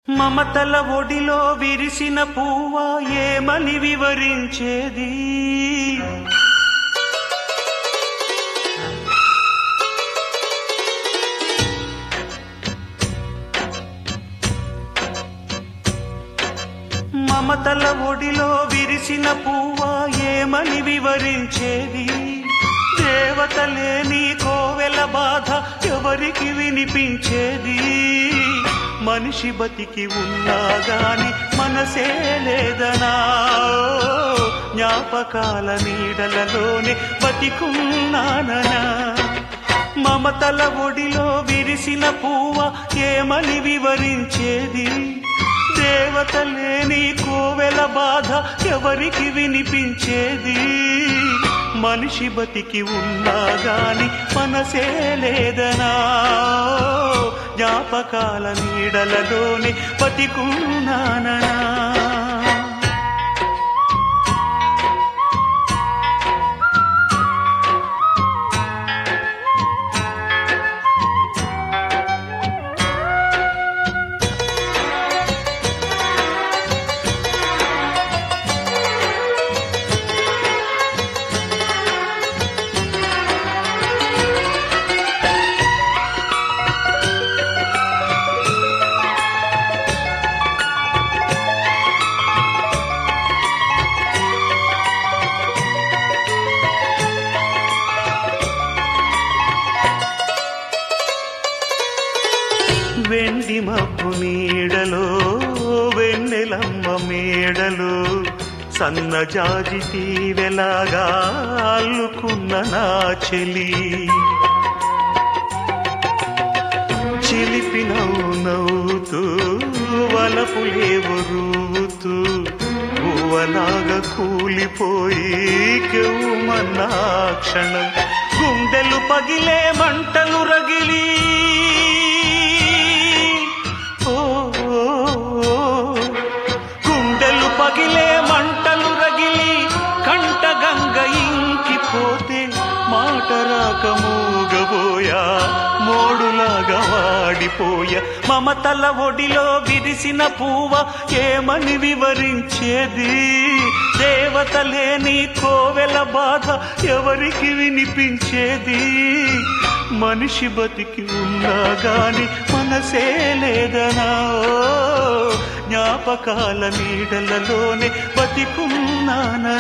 మమతల ఒడిలో విరిసిన పువ్వ ఏమని వివరించేది మమతల ఒడిలో విరిసిన పువ్వ ఏమని వివరించేది దేవతలే నీ కోవెల బాధ ఎవరికి వినిపించేది మనిషి బతికి ఉన్నా గాని మనసే లేదనా జ్ఞాపకాల నీడలలోనే బతికున్నాననా మమతల ఒడిలో విరిసిన పువ్వ ఏమని వివరించేది దేవతలే నీ కోవెల బాధ ఎవరికి వినిపించేది మనిషి బతికి ఉన్నా గాని మనసే లేదనా జ్ఞాపకాల నీడలలోనే బతికున్నాననా వెండి మబ్బు నీడలో వెన్నెలమ్మ మేడలో సన్నజాజి తీవెలాగా అల్లుకున్న నా చెలి చిలిపి నవ్వు నవ్వుతూ వలపులేవు రూతూ పువ్వలాగా కూలిపోయి కెవ్వుమన్నా క్షణం గుండెలు పగిలే మంటలు రగిలి ఓ, ఓ, ఓ. గుండెలు పగిలే మంటలు రగిలి కంట గంగ ఇంకిపోతే మాట రాక మూగబోయా మోడులాగా వాడిపోయా మమతల ఒడిలో విరిసిన పువ్వ ఏమని వివరించేది దేవతలే నీ కోవెల బాధ ఎవరికి వినిపించేది మనిషి బతికి ఉన్నా గాని మనసే లేదనా ఓ, జ్ఞాపకాల నీడలలోనే బతికున్నానా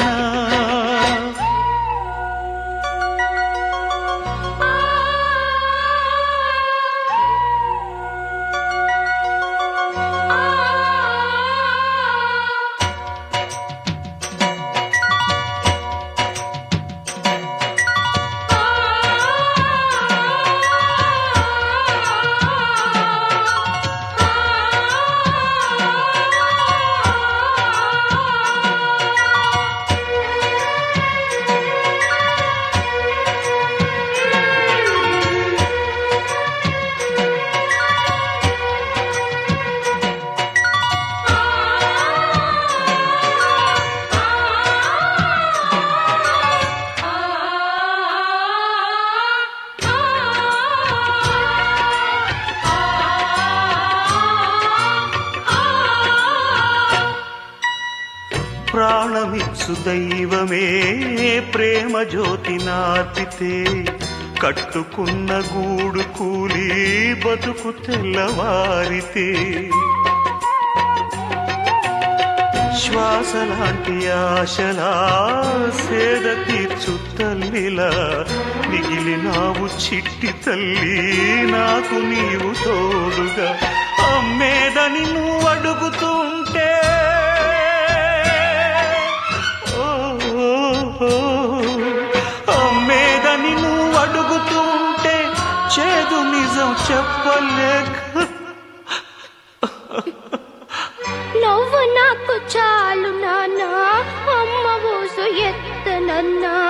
ప్రాణమిచ్చు దైవమే ప్రేమ జ్యోతి నార్పితే కట్టుకున్న గూడు కూలి బతుకు తెల్లవారితే శ్వాస లాంటి ఆశలా సేద తీర్చు తల్లిలా మిగిలినావు చిట్టి తల్లి నాకు నీవు తోడుగా అమ్మేదని నువ్వు అడుగుతుంటే ఓ, ఓ, ఓ, అమ్మేదని నువ్వు అడుగుతుంటే చేదు నిజం చెప్పలేక నువ్వు నాకు చాలు నాన్న అమ్మ ఊసు ఎత్తనన్నా